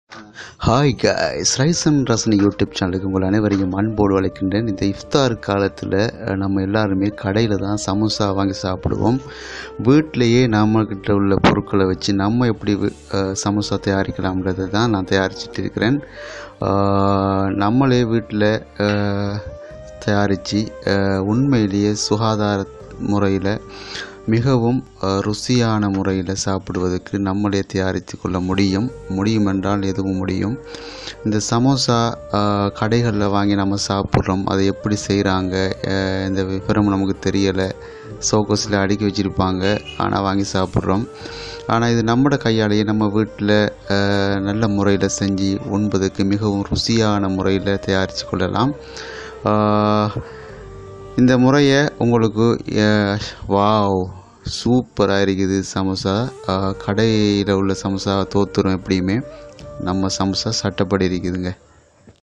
hi guys ரைசன் ரசனி YouTube சேனலுக்கு உங்கள் அனைவரையும் அன்போடு அழைக்கின்றேன் இந்த இஃப்தார் காலத்தில் அஹ், நம்ம எல்லாருமே கடையில் தான் சமோசா வாங்கி சாப்பிடுவோம் வீட்டிலையே நம்மக்கிட்ட உள்ள பொருட்களை வச்சு நம்ம எப்படி வி- அஹ், சமோசா தயாரிக்கலாம்ன்றதை தான் நான் தயாரிச்சிட்டு இருக்கிறேன் அஹ், நம்மளே வீட்டில் தயாரித்து உண்மையிலேயே சுகாதார முறையில் மிகவும் அஹ், ருசியான முறையில் சாப்பிடுவதற்கு நம்மளே தயாரித்து கொள்ள முடியும் முடியும் என்றால் எதுவும் முடியும் இந்த சமோசா கடைகளில் வாங்கி நம்ம சாப்பிட்றோம் அதை எப்படி செய்கிறாங்க இந்த விவரம் நமக்கு தெரியலை சோக்கஸில் அடுக்கி வச்சுருப்பாங்க ஆனால் வாங்கி சாப்பிட்றோம் ஆனால் இது நம்மட கையாலேயே நம்ம வீட்டில் நல்ல முறையில் செஞ்சு உண்பதற்கு மிகவும் ருசியான முறையில் தயாரித்து கொள்ளலாம் அஹ், இந்த முறையை உங்களுக்கு அஹ், வாவ் சூப்பராக இருக்குது சமோசா கடையில் உள்ள சமோசா தோத்துரும் எப்படியுமே நம்ம சமோசா சட்டப்படி இருக்குதுங்க